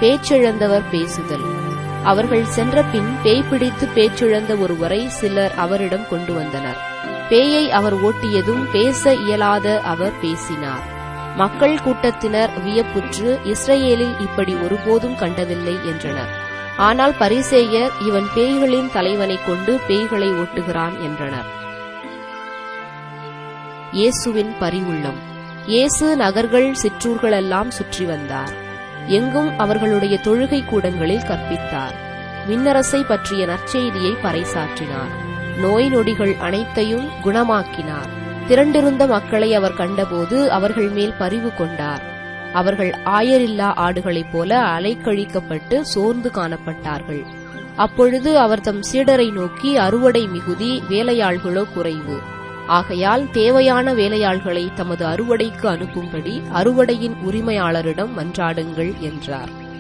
பேச்சிழந்தவர் பேசுதல் அவர்கள் சென்ற பின் பேய் பிடித்து பேச்சிழந்த ஒருவரை சிலர் அவரிடம் கொண்டு வந்தனர் பேயை அவர் ஓட்டியதும் பேச இயலாத அவர் பேசினார் மக்கள் கூட்டத்தினர் வியப்புற்று இஸ்ரேலில் இப்படி ஒருபோதும் கண்டதில்லை என்றனர் ஆனால் பரிசேயர் இவன் பேய்களின் தலைவனைக் கொண்டு பேய்களை ஓட்டுகிறான் என்றனர் இயேசுவின் பரிவுள்ளம் இயேசு நகர்கள் சிற்றூர்களெல்லாம் சுற்றி வந்தார் எங்கும் அவர்களுடைய தொழுகை கூடங்களில் கற்பித்தார் விண்ணரசை பற்றிய நற்செய்தியை பறைசாற்றினார் நோய் நொடிகள் அனைத்தையும் குணமாக்கினார் திரண்டிருந்த மக்களை அவர் கண்டபோது அவர்கள் மேல் பரிவு கொண்டார் அவர்கள் ஆயரில்லா ஆடுகளைப் போல அலைக்கழிக்கப்பட்டு சோர்ந்து காணப்பட்டார்கள் அப்பொழுது அவர் தம் சீடரை நோக்கி அறுவடை மிகுதி வேலையாள்களோ குறைவு ஆகையால் தேவையான வேலையாள்களை தமது அறுவடைக்கு அனுப்பும்படி அறுவடையின் உரிமையாளரிடம் மன்றாடுங்கள் என்றார்